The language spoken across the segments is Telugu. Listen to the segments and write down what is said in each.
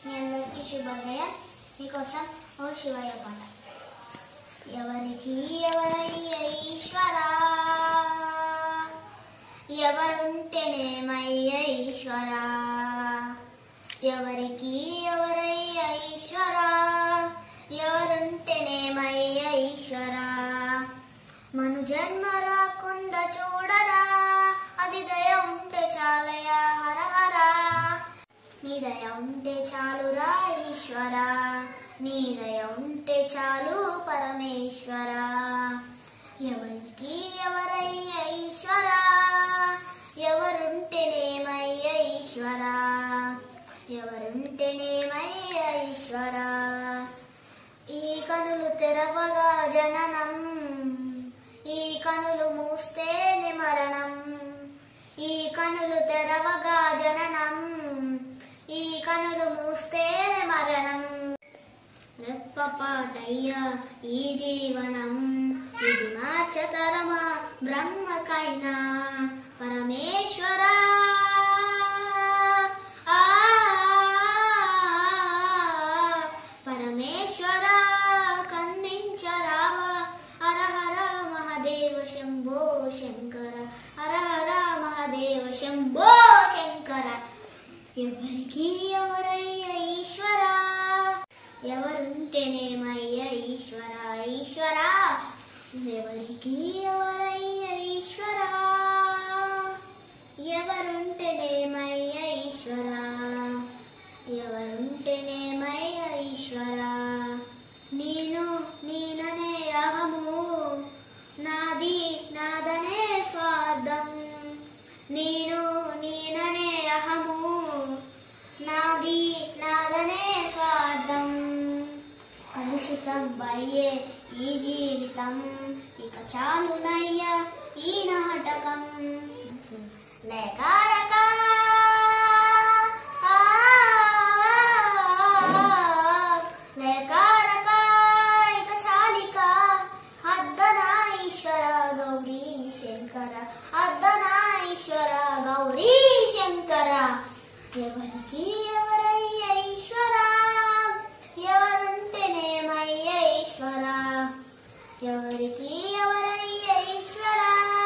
మీ అందరికీ శుభోదయ మీకోసం ఓ శివయ్య పాట ఎవరికి ఎవరయ్య ఈశ్వరా ఎవరుంటేనేమయ్య ఈశ్వరా ఎవరికి ఎవరయ్య ఈశ్వరా ఎవరుంటేనేమయ్య ఈశ్వరా మను జన్మ రాకుండా చూడరా అది దయ ఉంటే చాలయా హర హర నీ దయ ఉంటే చాలురా ఈశ్వరా నీ దయ ఉంటే చాలు పరమేశ్వరా ఎవరికి ఎవరయ్య ఈశ్వరా ఎవరుంటేనేమయ్య ఈశ్వరా ఎవరుంటేనేమయ్య ఈశ్వరా ఈ కనులు తెరవగా జననం ఈ కనులు మూస్తేనే మరణం ఈ కనులు తెరవగా జననం ఈ కనులు మూస్తేనే మరణం రెప్పపాటయ్యా ఈ జీవనం ఇది మార్చతరమా బ్రహ్మకైనా పరమేశ్వరా ఆ, పరమేశ్వరా కన్నించరావా హర హర మహాదేవ శంభో శంకర హర హర మహాదేవ శంభో శంకర ఎవరికి ఎవరయ్య ఈశ్వరా ఎవరుంటేనేమయ్య ఈశ్వర ఈశ్వర ఎవరికి ఎవరయ్య ఈశ్వరా ఎవరుంటేనేమయ్య ఈశ్వర ఎవరుంటేనేమయ్య ఈశ్వర నేను నేననే అహము నాది నాదనే స్వార్థం నేను నేననే అహము నాది నాదనే స్వార్థం కలుషితం అయ్యే ఈ జీవితం ఇక చాలునయ్య ఈ నాటకం లేకారక లేకారక ఇక చాలిక అద్దనా ఈశ్వర గౌరీ శంకర అద్దనా ఈశ్వర గౌరీ శంకర ఎవరికి ఎవరయ్య ఈశ్వర ఎవరుంటేనేమయ్య ఈశ్వర ఎవరికి ఎవరయ్య ఈశ్వర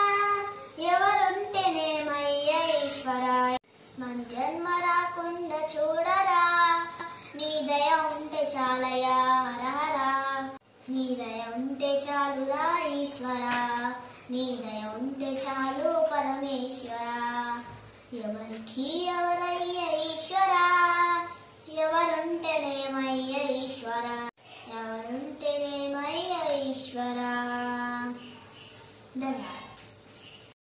ఎవరుంటేనేమయ్య ఈశ్వర మన జన్మ రాకుండా చూడరా నీ దయ ఉంటే చాలయా హరహరా నీ దయ ఉంటే చాలురా ఈశ్వర నీ దయ ఉంటే చాలు పరమేశ్వర ఎవరికి ఎవరయ్య ఈశ్వర ఎవరుంటేనేమయ్య ఈశ్వర ఎవరుంటేనేమయ్య ఈశ్వర